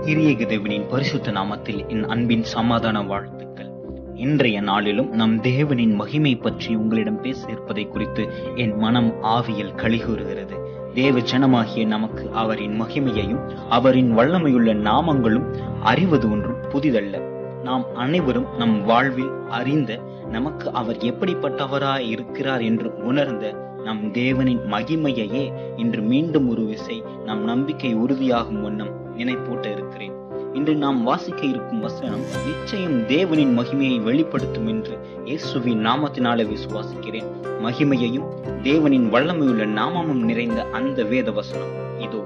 கிரியேக தேவனின் பரிசுத்த நாமத்தில் என் அன்பின் சமாதான வாழ்த்துக்கள் இன்றைய நாளிலும் நம் தேவனின் மகிமை பற்றி உங்களிடம் பேச இருப்பதை குறித்து என் மனம் ஆவியில் கலிகூறுகிறது தேவ ஜனமாகிய நமக்கு அவரின் மகிமையையும் அவரின் வல்லமையுள்ள நாமங்களும் அறிவது ஒன்றும் புதிதல்ல நாம் அனைவரும் நம் வாழ்வில் அறிந்த நமக்கு அவர் எப்படிப்பட்டவராய் இருக்கிறார் என்று உணர்ந்த நம் தேவனின் மகிமையையே இன்று மீண்டும் ஒரு விசை நம் நம்பிக்கை உறுதியாகும் வண்ணம் நினைப்பூட்ட இருக்கிறேன் இன்று நாம் வாசிக்க இருக்கும் வசனம் நிச்சயம் தேவனின் மகிமையை வெளிப்படுத்தும் என்று இயேசுவின் நாமத்தினாலே விசுவாசிக்கிறேன் மகிமையையும் தேவனின் வல்லமையுள்ள நாமமும் நிறைந்த அந்த வேத வசனம் இதோ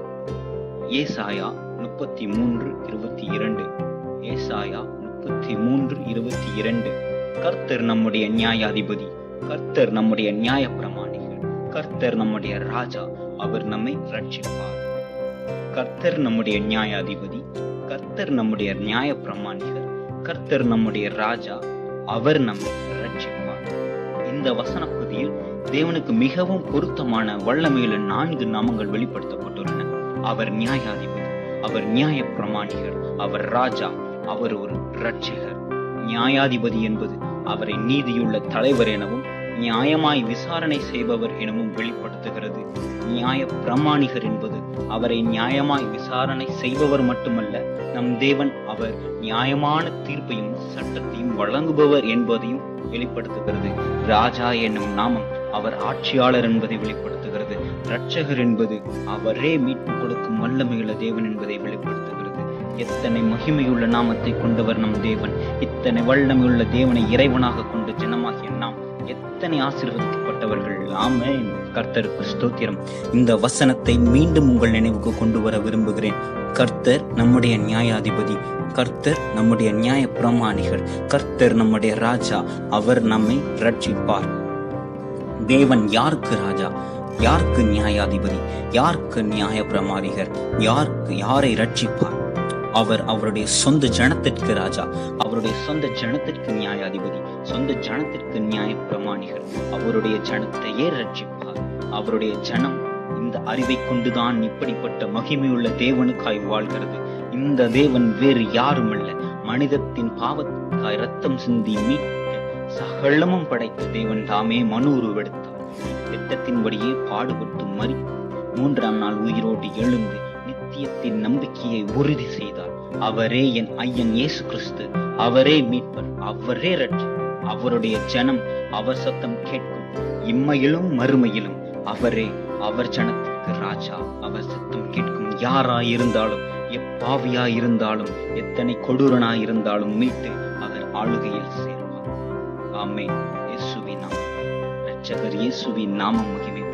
ஏசாயா முப்பத்தி மூன்று இருபத்தி இரண்டு ஏசாயா முப்பத்தி மூன்று இருபத்தி இரண்டு கர்த்தர் நம்முடைய நியாயாதிபதி கர்த்தர் நம்முடைய நியாய பிரமாணிகள் கர்த்தர் நம்முடைய ராஜா அவர் நம்மை ரட்சிப்பார் கர்த்தர் நம்முடைய நியாயாதிபதி கர்த்தர் நம்முடைய நியாய பிரமாணிகர் கர்த்தர் நம்முடைய ராஜா அவர் நம்மை ரட்சிப்பார் இந்த வசன பகுதியில் தேவனுக்கு மிகவும் பொருத்தமான வல்லமையுள்ள நான்கு நாமங்கள் வெளிப்படுத்தப்பட்டுள்ளன அவர் நியாயாதிபதி அவர் நியாய பிரமாணிகர் அவர் ராஜா அவர் ஒரு ரட்சகர் நியாயாதிபதி என்பது அவரை நீதியுள்ள தலைவர் எனவும் நியாயமாய் விசாரணை செய்பவர் எனவும் வெளிப்படுத்துகிறது நியாய பிரமாணிகர் என்பது அவரை நியாயமாய் விசாரணை செய்பவர் மட்டுமல்ல நம் தேவன் அவர் நியாயமான தீர்ப்பையும் சட்டத்தையும் வழங்குபவர் என்பதையும் வெளிப்படுத்துகிறது ராஜா என்னும் நாமம் அவர் ஆட்சியாளர் என்பதை வெளிப்படுத்துகிறது இரட்சகர் என்பது அவரே மீட்பு கொடுக்கும் வல்லமையுள்ள தேவன் என்பதை வெளிப்படுத்துகிறது எத்தனை மகிமையுள்ள நாமத்தை கொண்டவர் நம் தேவன் இத்தனை வல்லமையுள்ள தேவனை இறைவனாக கொண்டு ஜனமாகிய நாம் எத்தனை ஆசீர்வதிக்கப்பட்டவர்கள் ஆமே கர்த்தருக்கு ஸ்தோத்திரம் இந்த வசனத்தை மீண்டும் உங்கள் நினைவுக்கு கொண்டு வர விரும்புகிறேன் கர்த்தர் நம்முடைய நியாயாதிபதி கர்த்தர் நம்முடைய நியாய பிரமாணிகர் கர்த்தர் நம்முடைய ராஜா அவர் நம்மை ரட்சிப்பார் தேவன் யாருக்கு ராஜா யாருக்கு நியாயாதிபதி யாருக்கு நியாய பிரமாணிகர் யாருக்கு யாரை ரட்சிப்பார் அவர் அவருடைய சொந்த ஜனத்திற்கு ராஜா அவருடைய சொந்த ஜனத்திற்கு நியாயாதிபதி சொந்த ஜனத்திற்கு நியாய பிரமாணிகர் அவருடைய ஜனத்தையே ரட்சிப்பார் அவருடைய ஜனம் இந்த அறிவை கொண்டுதான் இப்படிப்பட்ட மகிமையுள்ள தேவனுக்காய் வாழ்கிறது இந்த தேவன் வேறு யாரும் அல்ல மனிதத்தின் பாவத்துக்காய் ரத்தம் சிந்தி மீட்க சகலமும் படைத்த தேவன் தாமே மனு உருவெடுத்தார் திட்டத்தின்படியே பாடுபட்டு மறி மூன்றாம் நாள் உயிரோடு எழுந்து நித்தியத்தின் நம்பிக்கையை உறுதி செய்தார் அவரே என் ஐயன் இயேசு கிறிஸ்து அவரே மீட்பர் அவரே ரட்சி அவருடைய ஜனம் அவர் சத்தம் கேட்கும் இம்மையிலும் மறுமையிலும் அவரே அவர் ஜனத்திற்கு ராஜா அவர் சத்தம் கேட்கும் யாராய் இருந்தாலும் எப்பாவியாய் இருந்தாலும் எத்தனை கொடூரனாய் இருந்தாலும் மீட்டு அவர் ஆளுகையில் சேர்ப்பார் ஆமே இயேசுவின் நாமம் ரட்சகர் இயேசுவின் நாமம் மகிமை